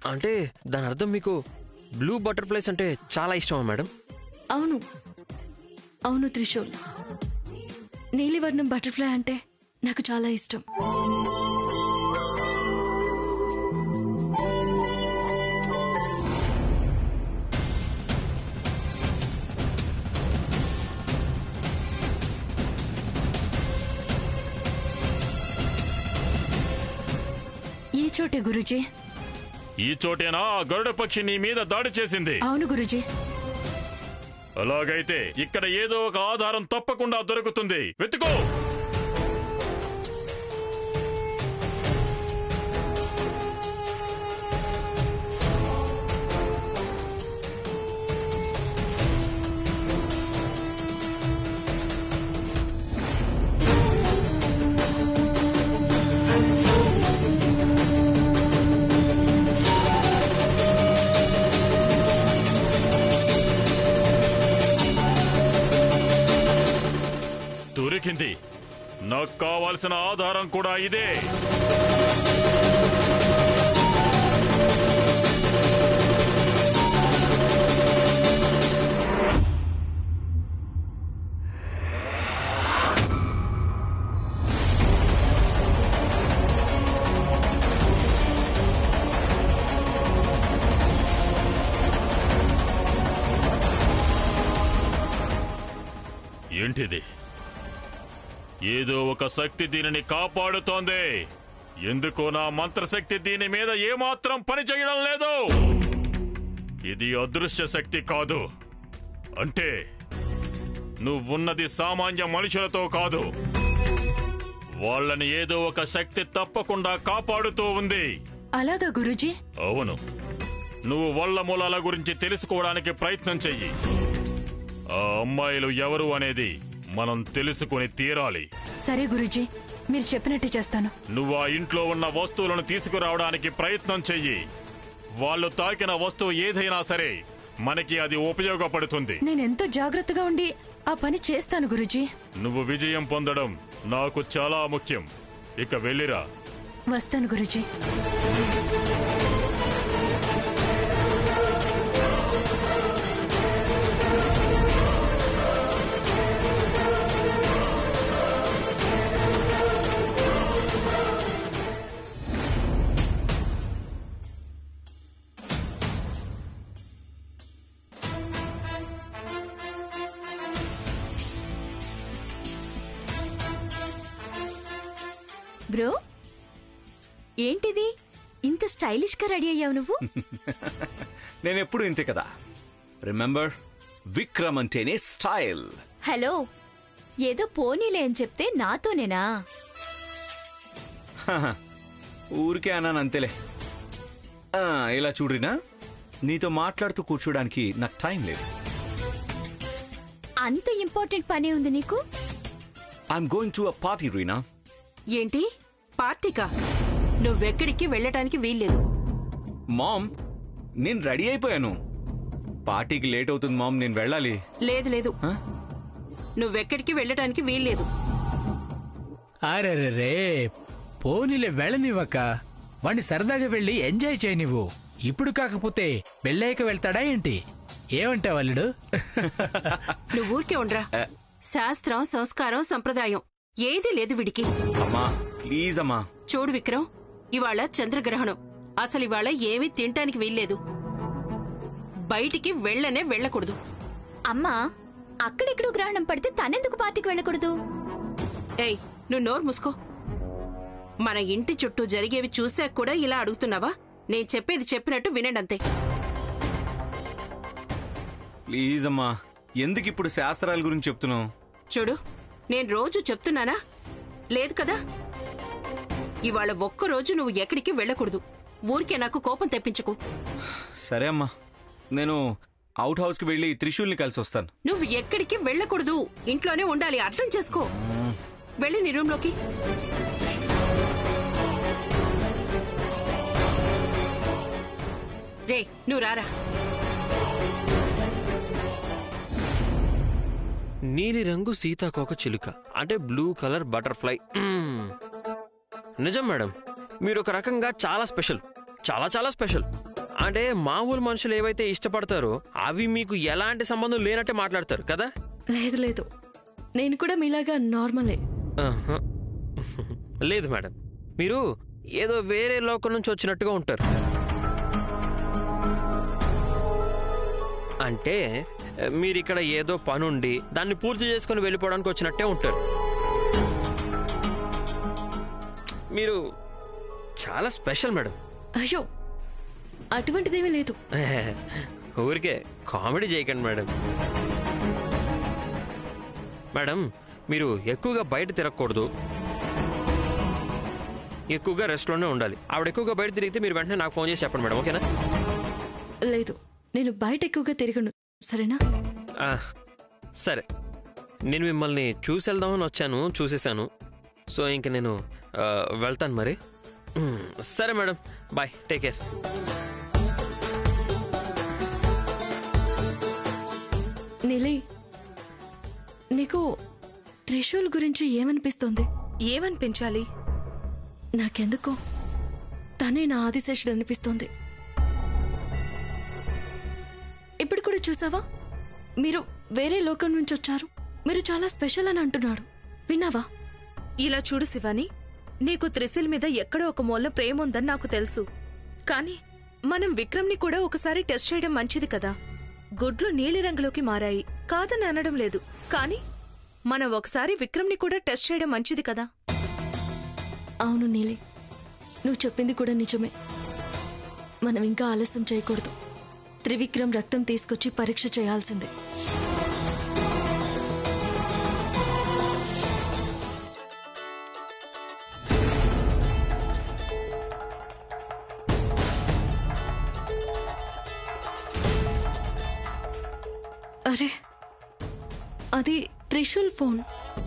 అంటే దాని అర్థం మీకు బ్లూ బటర్ఫ్లైస్ అంటే చాలా ఇష్టమా మేడం అవును అవును త్రిశూల్ నీలివర్ణం బటర్ఫ్లై అంటే నాకు చాలా ఇష్టం ఈ చోటే గురుజీ ఈ చోటేనా ఆ గరుడ పక్షి నీ మీద దాడి చేసింది అవును గురుజీ అలాగైతే ఇక్కడ ఏదో ఒక ఆధారం తప్పకుండా దొరుకుతుంది వెతుకో దొరికింది నాకు కావాల్సిన ఆధారం కూడా ఇదే ఏంటిది ఏదో ఒక శక్తి దీనిని కాపాడుతోంది ఎందుకో నా మంత్రశక్తి దీని మీద ఏమాత్రం పని చేయడం లేదు ఇది అదృశ్య శక్తి కాదు అంటే నువ్వున్నది సామాన్య మనుషులతో కాదు వాళ్ళని ఏదో ఒక శక్తి తప్పకుండా కాపాడుతూ ఉంది అలాగా గురుజీ అవును నువ్వు వాళ్ళ మూలాల గురించి తెలుసుకోవడానికి ప్రయత్నం చెయ్యి ఆ అమ్మాయిలు ఎవరు అనేది మనం తెలుసుకుని తీరాలి సరే గురుజీ మీరు చెప్పినట్టు చేస్తాను నువ్వు ఆ ఇంట్లో ఉన్న వస్తువులను తీసుకురావడానికి ప్రయత్నం చెయ్యి వాళ్ళు తాకిన వస్తువు ఏదైనా సరే మనకి అది ఉపయోగపడుతుంది నేను ఎంతో జాగ్రత్తగా ఉండి ఆ పని చేస్తాను గురుజీ నువ్వు విజయం పొందడం నాకు చాలా ముఖ్యం ఇక వెళ్ళిరా వస్తాను గురుజీ బ్రో ఏంటిది ఇంత స్టైలిష్ గా రెడీ అయ్యావు నువ్వు నేను ఎప్పుడు ఇంతే కదా రిమెంబర్ విక్రమ్ అంటేనే స్టైల్ హలో ఏదో పోనీలే అని చెప్తే నాతోనేనా ఊరికే అన్నాను అంతేలే ఆ, ఇలా చూడరినా నీతో మాట్లాడుతూ కూర్చోడానికి నాకు టైం లేదు అంత ఇంపార్టెంట్ పని ఉంది నీకు I'm going to a party Reena ఏంటి పార్టీకా నువ్వెక్కడికి వెళ్ళటానికి వీల్లేదు మామ్ నేను రెడీ అయిపోయాను పార్టీకి లేట్ అవుతుంది మామ్ నేను వెళ్ళాలి లేదు లేదు హ? నువ్వెక్కడికి వెళ్ళటానికి వీల్లేదు అరే రే పోనీలే వెళ్ళనివ్వక వాణ్ణి సరదాగా వెళ్ళి ఎంజాయ్ చేయి నువ్వు ఇప్పుడు కాకపోతే పెళ్ళాక వెళ్తాడా ఏంటి ఏమంటావు అల్లుడు నువ్వు ఊరికే ఉండరా శాస్త్రం సంస్కారం సంప్రదాయం ఏదీ లేదు వీడికి అమ్మా ప్లీజ్ అమ్మా చూడు విక్రమ్ ఇవాళ చంద్రగ్రహణం అసలు ఇవాళ ఏమీ తినటానికి వీల్లేదు బయటికి వెళ్ళనే వెళ్ళకూడదు అమ్మా అక్కడెక్కడో గ్రహణం పడితే తనెందుకు పార్టీకి వెళ్ళకూడదు ఏయ్ నువ్వు నోరు మూసుకో మన ఇంటి చుట్టూ జరిగేవి చూశాక కూడా ఇలా అడుగుతున్నావా నేను చెప్పేది చెప్పినట్టు వినండి ప్లీజ్ అమ్మా ఎందుకు ఇప్పుడు శాస్త్రాల గురించి చెప్తున్నావు చూడు నేను రోజు చెప్తున్నానా లేదు కదా ఇవాళ ఒక్కరోజు నువ్వు ఎక్కడికి వెళ్ళకూడదు ఊరికే నాకు కోపం తెప్పించకు సరే అమ్మా నేను అవుట్ హౌస్ కి వెళ్ళి త్రిశూల్ని కలిసి వస్తాను నువ్వు ఎక్కడికి వెళ్ళకూడదు ఇంట్లోనే ఉండాలి అర్థం చేసుకో వెళ్ళి నీ రూమ్లోకి రే నువ్వు రారా నీలి రంగు సీతాకోక చిలుక అంటే బ్లూ కలర్ బటర్ఫ్లై మ్మ్. నిజం మేడం మీరు ఒక రకంగా చాలా స్పెషల్ చాలా చాలా స్పెషల్ అంటే మామూలు మనుషులు ఏవైతే ఇష్టపడతారో అవి మీకు ఎలాంటి సంబంధం లేనట్టే మాట్లాడతారు కదా లేదు లేదు నేను కూడా మీలాగా నార్మలే ఆహా. లేదు మేడం మీరు ఏదో వేరే లోకం నుంచి వచ్చినట్టుగా ఉంటారు అంటే మీరు ఇక్కడ ఏదో పనుండి దాన్ని పూర్తి చేసుకొని వెళ్ళిపోవడానికి వచ్చినట్టే ఉంటారు మీరు చాలా స్పెషల్ మేడం అయ్యో అటువంటిదేమీ లేదు ఊరికే కామెడీ చేయకండి మేడం మేడం మీరు ఎక్కువగా బయట తిరగకూడదు ఎక్కువగా రెస్ట్లోనే ఉండాలి ఆవిడ ఎక్కువగా బయట తిరిగితే మీరు వెంటనే నాకు ఫోన్ చేసి చెప్పండి మేడం ఓకేనా లేదు నేను బయట ఎక్కువగా తిరగను సరేనా ఆ, సరే నేను మిమ్మల్ని చూసి వెళ్దామని వచ్చాను చూసేసాను సో ఇంక నేను ఆ, వెళ్తాను మరి మ్, సరే మేడం బాయ్ టేక్ కేర్ నీలి నీకు త్రిశూల్ గురించి ఏమనిపిస్తోంది ఏమనిపించాలి నాకెందుకో తనే నా ఆదిశేషుడు అనిపిస్తోంది ఇప్పుడు కూడా చూసావా మీరు వేరే లోకం నుంచి వచ్చారు మీరు చాలా స్పెషల్ అని అంటున్నాడు విన్నావా ఇలా చూడు శివాని నీకు త్రిశిల్ మీద ఎక్కడో ఒక మూల ప్రేమ ఉందని నాకు తెలుసు కానీ మనం విక్రమ్ని కూడా ఒకసారి టెస్ట్ చేయడం మంచిది కదా గుడ్లు నీలిరంగులోకి మారాయి కాదని అనడం లేదు కానీ మనం ఒకసారి విక్రమ్ని కూడా టెస్ట్ చేయడం మంచిది కదా అవును నీలి నువ్వు చెప్పింది కూడా నిజమే మనం ఇంకా ఆలస్యం చేయకూడదు త్రివిక్రమ్ రక్తం తీసుకొచ్చి పరీక్ష చేయాల్సిందే అరే అది త్రిశూల్ ఫోన్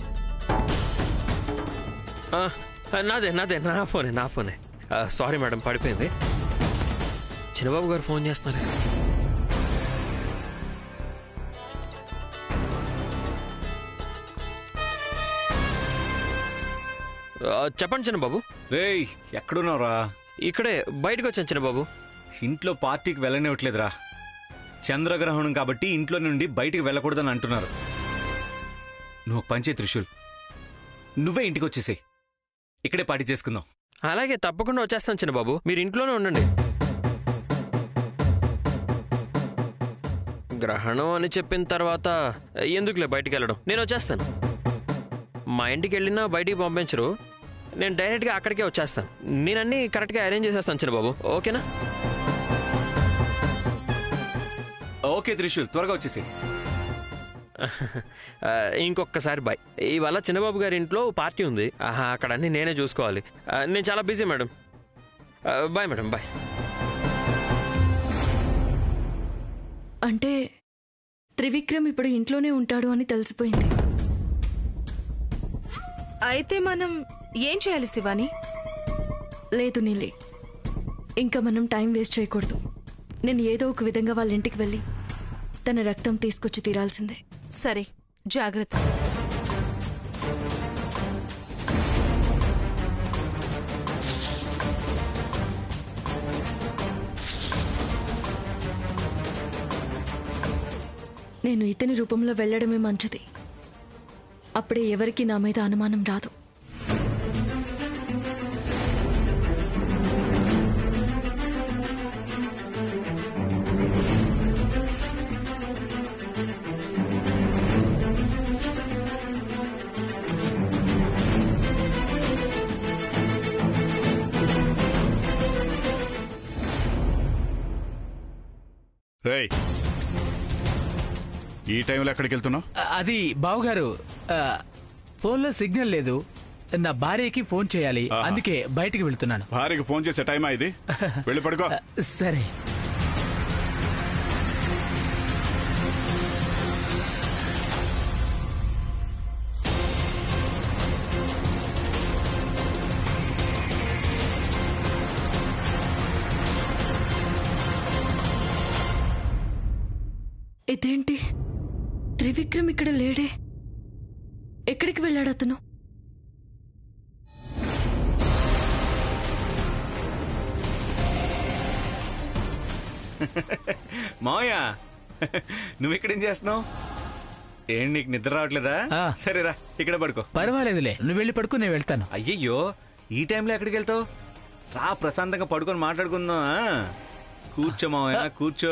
ఆ, నాదే నాదే నా ఫోనే నా ఫోనే ఆ, సారీ మేడం పడిపోయింది చిన్నబాబు గారు ఫోన్ చేస్తున్నారు ఆ, చెప్పండి చిన్నబాబు రేయ్ ఎక్కడున్నావురా ఇక్కడే బయటకు వచ్చాను చిన్నబాబు ఇంట్లో పార్టీకి వెళ్ళనివ్వట్లేదురా చంద్రగ్రహణం కాబట్టి ఇంట్లో నుండి బయటికి వెళ్ళకూడదని అంటున్నారు నువ్వు ఒక పంచే త్రిశూల్ నువ్వే ఇంటికి వచ్చేసేయ్ ఇక్కడే పార్టీ చేసుకుందాం అలాగే తప్పకుండా వచ్చేస్తాను చిన్నబాబు మీరు ఇంట్లోనే ఉండండి గ్రహణం అని చెప్పిన తర్వాత ఎందుకులే బయటికి వెళ్ళడం నేను వచ్చేస్తాను మా ఇంటికి వెళ్ళినా బయటికి పంపించరు నేను డైరెక్ట్గా అక్కడికే వచ్చేస్తాను నేను అన్నీ కరెక్ట్గా అరేంజ్ చేసేస్తాను చిన్నబాబు ఓకేనా ఓకే త్రిశూల్ త్వరగా వచ్చేసేయ్ ఆ, ఇంకొకసారి బాయ్ ఇవాళ చిన్నబాబు గారి ఇంట్లో పార్టీ ఉంది ఆహా, అక్కడ అన్నీ నేనే చూసుకోవాలి ఆ, నేను చాలా బిజీ మేడం ఆ, బాయ్ మేడం బాయ్ అంటే త్రివిక్రమ్ ఇప్పుడు ఇంట్లోనే ఉంటాడు అని తెలిసిపోయింది అయితే మనం ఏం చేయాలి శివాని లేదు నీలి ఇంకా మనం టైం వేస్ట్ చేయకూడదు నేను ఏదో ఒక విధంగా వాళ్ళ ఇంటికి వెళ్ళి తన రక్తం తీసుకొచ్చి తీరాల్సిందే సరే జాగ్రత్త నేను ఇతని రూపంలో వెళ్ళడమే మంచిది అప్పుడే ఎవరికి నా మీద అనుమానం రాదు రేయ్ ఈ టైంలో ఎక్కడికి వెళ్తున్నావు ఆ, అది బావగారు ఆ, ఫోన్లో సిగ్నల్ లేదు నా భార్యకి ఫోన్ చేయాలి ఆహా. అందుకే బయటికి వెళ్తున్నాను భార్యకి ఫోన్ చేసే టైమా ఇది వెళ్ళి పడుకో ఆ, సరే ఇదేంటి త్రివిక్రమ్ ఇక్కడ లేడే ఎక్కడికి వెళ్ళాడు అతను మావయ్య నువ్వు ఇక్కడేం చేస్తున్నావు ఏం నీకు నిద్ర రావట్లేదా ఆ. సరేరా ఇక్కడ పడుకో పర్వాలేదులే నువ్వు వెళ్ళి పడుకో నేను వెళ్తాను అయ్యయ్యో ఈ టైంలో ఎక్కడికి వెళ్తావు రా ప్రశాంతంగా పడుకొని మాట్లాడుకుందాం ఆ? కూర్చో మావయ్య కూర్చో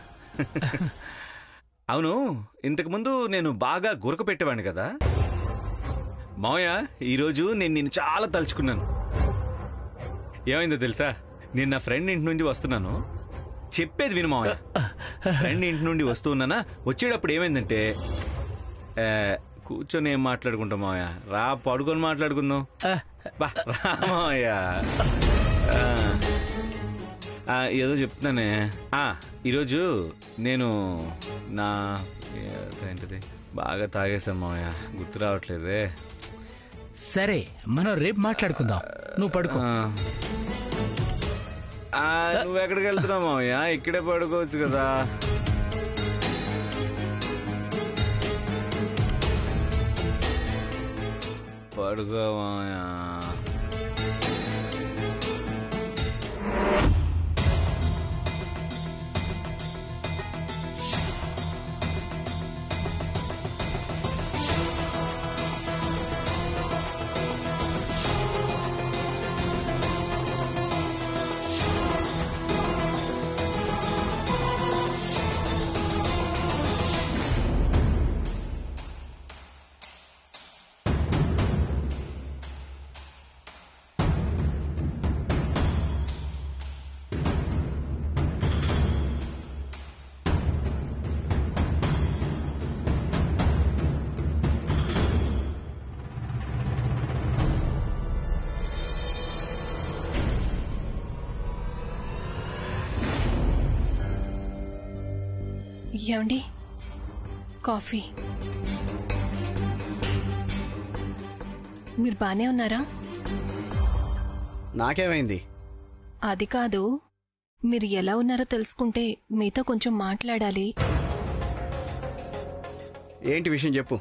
అవును ఇంతకు ముందు నేను బాగా గురక పెట్టేవాడిని కదా మావయ్య ఈరోజు నేను నిన్ను చాలా తలుచుకున్నాను ఏమైందో తెలుసా నేను నా ఫ్రెండ్ ఇంటి నుండి వస్తున్నాను చెప్పేది విను మావయ్య ఫ్రెండ్ ఇంటి నుండి వస్తూ ఉన్నానా వచ్చేటప్పుడు ఏమైందంటే ఆ, కూర్చొని ఏం మాట్లాడుకుంటాం మావయ్య రా పడుకొని మాట్లాడుకుందాం ఆ, బా రా మావయ్య ఆ, ఆ, ఏదో చెప్తున్నానే ఆ, ఈరోజు నేను నా ఏంటది బాగా తాగేశాను మావయ్య గుర్తు రావట్లేదే సరే మనం రేపు మాట్లాడుకుందాం నువ్వు పడుకో ఆ. ఆ, నువ్వు ఎక్కడికి వెళ్తున్నావు మావయ్య ఇక్కడే పడుకోవచ్చు కదా పడుకో మావయ్య ఏమండి కాఫీ మీరు బానే ఉన్నారా నాకేమైంది అది కాదు మీరు ఎలా ఉన్నారో తెలుసుకుంటే మీతో కొంచెం మాట్లాడాలి ఏంటి విషయం చెప్పు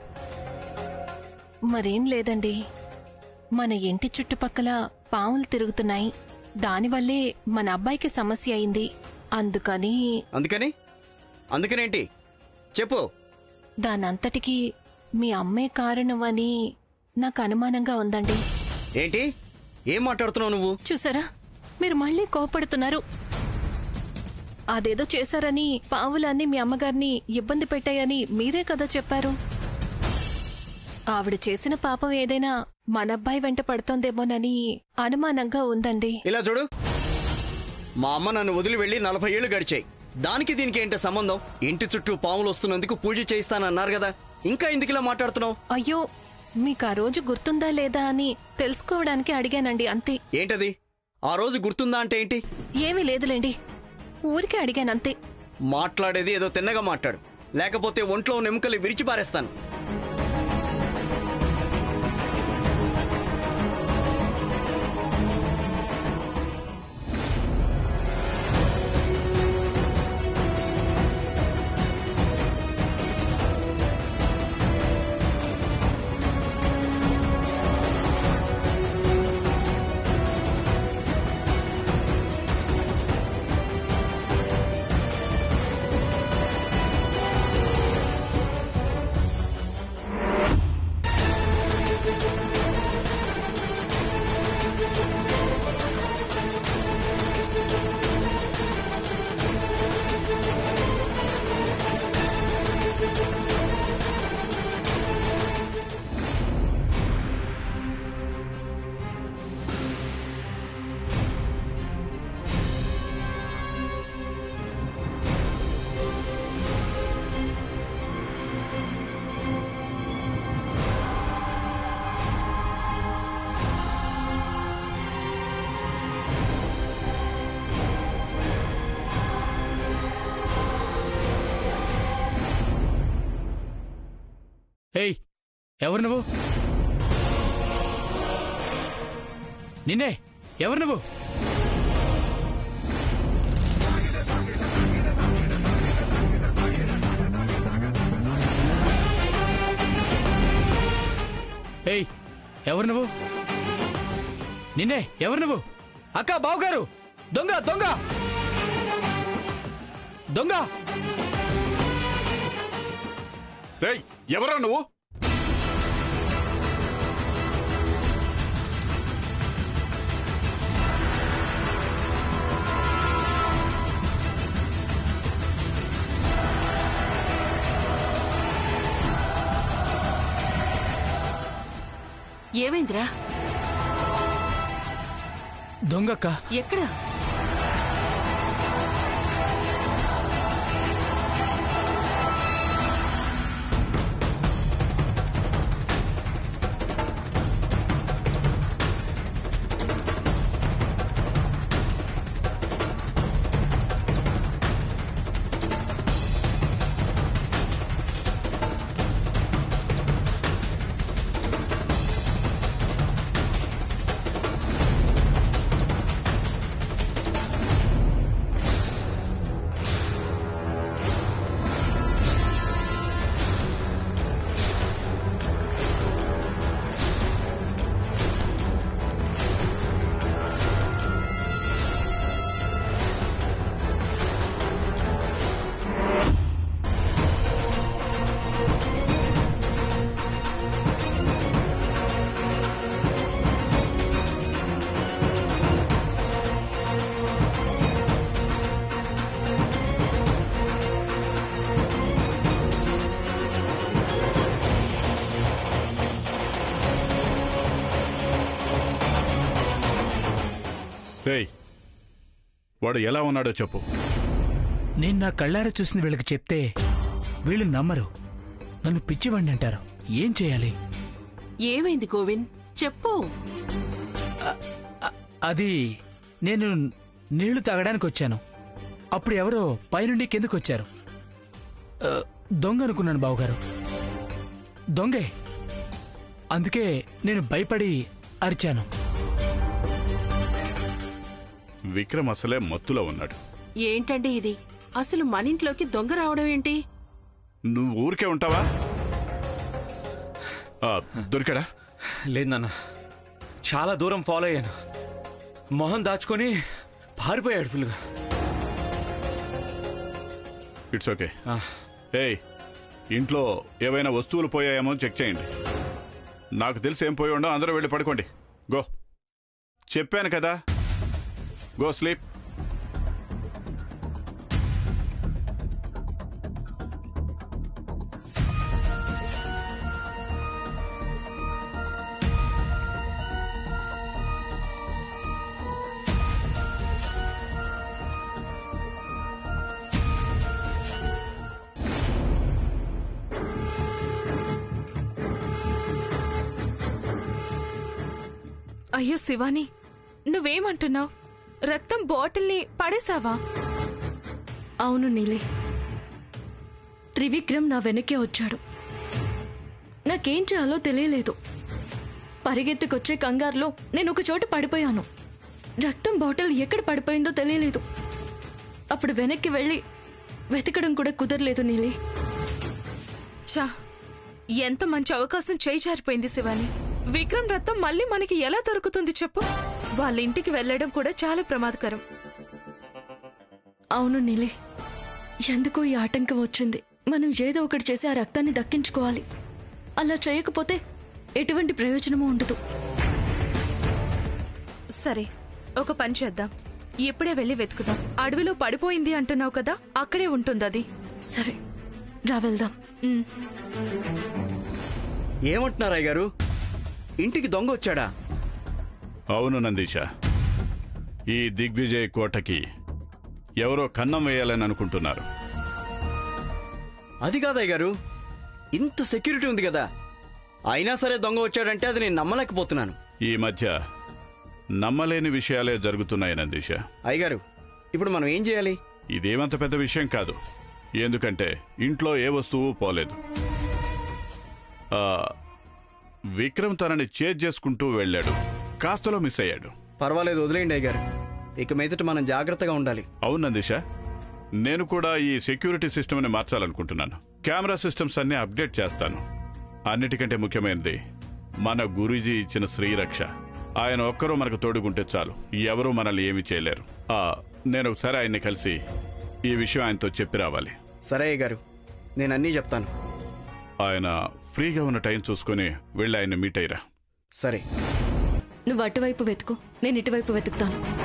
మరేం లేదండి మన ఇంటి చుట్టుపక్కల పాములు తిరుగుతున్నాయి దానివల్లే మన అబ్బాయికి సమస్య అయింది అందుకని అందుకని అందుకనేంటి చెప్పు దానంతటికీ మీ అమ్మే కారణమని నాకు అనుమానంగా ఉందండి ఏంటి ఏం మాట్లాడుతున్నావు నువ్వు చూసారా మీరు మళ్ళీ కోపడుతున్నారు అదేదో చేశారని పావులన్నీ మీ అమ్మగారిని ఇబ్బంది పెట్టాయని మీరే కదా చెప్పారు ఆవిడ చేసిన పాపం ఏదైనా మన అబ్బాయి వెంట పడుతోందేమోనని అనుమానంగా ఉందండి ఇలా చూడు మా అమ్మ నన్ను వదిలి వెళ్ళి నలభై ఏళ్ళు గడిచాయి దానికి దీనికి ఏంటి సంబంధం ఇంటి చుట్టూ పాములు వస్తున్నందుకు పూజ చేయిస్తానన్నారు కదా ఇంకా ఎందుకు ఇలా మాట్లాడుతున్నావు అయ్యో మీకు ఆ రోజు గుర్తుందా లేదా అని తెలుసుకోవడానికి అడిగానండి అంతే ఏంటది ఆ రోజు గుర్తుందా అంటే ఏంటి ఏమీ లేదులేండి ఊరికే అడిగానంతే మాట్లాడేది ఏదో తిన్నగా మాట్లాడు లేకపోతే ఒంట్లో ఉన్న ఎముకలు విరిచి పారేస్తాను ఏయ్ ఎవరు నువ్వు నిన్నే ఎవరు నువ్వు ఏయ్ ఎవరు నువ్వు నిన్నే ఎవరు నువ్వు అక్క బావగారు దొంగ దొంగ దొంగ రేయ్ ఎవరా నువ్వు ఏమైందిరా దొంగక్క ఎక్కడ రేయ్ వాడు ఎలా ఉన్నాడో చెప్పు నేను నా కళ్ళారా చూసిన వీళ్ళకి చెప్తే వీళ్ళు నమ్మరు నన్ను పిచ్చివండి అంటారు ఏం చేయాలి ఏమైంది గోవింద్ చెప్పు అది నేను నీళ్లు తాగడానికి వచ్చాను అప్పుడు ఎవరో పైనుండి కిందకు వచ్చారు ఆ, దొంగ అనుకున్నాను బావగారు దొంగే అందుకే నేను భయపడి అరిచాను విక్రమ్ అసలే మత్తులో ఉన్నాడు ఏంటండి ఇది అసలు మన ఇంట్లోకి దొంగ రావడం ఏంటి నువ్వు ఊరికే ఉంటావా ఆ, దొరికాడా లేదు నాన్న చాలా దూరం ఫాలో అయ్యాను మొహం దాచుకొని పారిపోయాడు ఫుల్గా ఇట్స్ ఓకే ఏయ్ ఇంట్లో ఏవైనా వస్తువులు పోయాయేమో అని చెక్ చేయండి నాకు తెలిసి ఏం పోయి ఉండో అందరూ వెళ్ళి పడుకోండి గో చెప్పాను కదా గో స్లీప్ అయ్యో శివాని నువ్వేమంటున్నావు రక్తం బాటిల్ని పడేసావా అవును నీలే త్రివిక్రమ్ నా వెనకే వచ్చాడు నాకేం చేయాలో తెలియలేదు పరిగెత్తుకొచ్చే కంగారులో నేను ఒక చోట పడిపోయాను రక్తం బాటిల్ ఎక్కడ పడిపోయిందో తెలియలేదు అప్పుడు వెనక్కి వెళ్ళి వెతకడం కూడా కుదరలేదు నీలే చా ఎంత మంచి అవకాశం చేయి జారిపోయింది శివాని విక్రమ్ రక్తం మళ్ళీ మనకి ఎలా దొరుకుతుంది చెప్పు వాళ్ళ ఇంటికి వెళ్ళడం కూడా చాలా ప్రమాదకరం అవును నీలే ఎందుకో ఈ ఆటంకం వచ్చింది మనం ఏదో ఒకటి చేసి ఆ రక్తాన్ని దక్కించుకోవాలి అలా చేయకపోతే ఎటువంటి ప్రయోజనమూ ఉండదు సరే ఒక పని చేద్దాం ఇప్పుడే వెళ్ళి వెతుకుదాం అడవిలో పడిపోయింది అంటున్నావు కదా అక్కడే ఉంటుంది అది సరే రా వెళ్దాం ఏమంటున్నారు అయ్యగారు ఇంటికి దొంగ వచ్చాడా అవును నందీశ ఈ దిగ్విజయ్ కోటకి ఎవరో కన్నం వేయాలని అనుకుంటున్నారు అది కాదు అయ్యగారు ఇంత సెక్యూరిటీ ఉంది కదా అయినా సరే దొంగ వచ్చాడంటే అది నేను నమ్మలేకపోతున్నాను ఈ మధ్య నమ్మలేని విషయాలే జరుగుతున్నాయి నందీశ అయ్యగారు ఇప్పుడు మనం ఏం చేయాలి ఇదేమంత పెద్ద విషయం కాదు ఎందుకంటే ఇంట్లో ఏ వస్తువు పోలేదు ఆ, విక్రమ్ తనని చేజ్ చేసుకుంటూ వెళ్ళాడు కాస్తలో మిస్ అయ్యాడు పర్వాలేదు వదిలేయండి అయ్యగారు ఇక మీదట మనం జాగ్రత్తగా ఉండాలి అవును నందిష నేను కూడా ఈ సెక్యూరిటీ సిస్టమ్ని మార్చాలనుకుంటున్నాను కెమెరా సిస్టమ్స్ అన్ని అప్డేట్ చేస్తాను అన్నిటికంటే ముఖ్యమైనది మన గురూజీ ఇచ్చిన శ్రీరక్ష ఆయన ఒక్కరూ మనకు తోడుకుంటే చాలు ఎవరూ మనల్ని ఏమీ చేయలేరు ఆ, నేను ఒకసారి ఆయన్ని కలిసి ఈ విషయం ఆయనతో చెప్పి రావాలి సరే అయ్య గారు నేను అన్నీ చెప్తాను ఆయన ఫ్రీగా ఉన్న టైం చూసుకొని వెళ్ళి ఆయన మీట్ అయ్యిరా సరే నువ్వు అటువైపు వెతుకు నేను ఇటువైపు వెతుకుతాను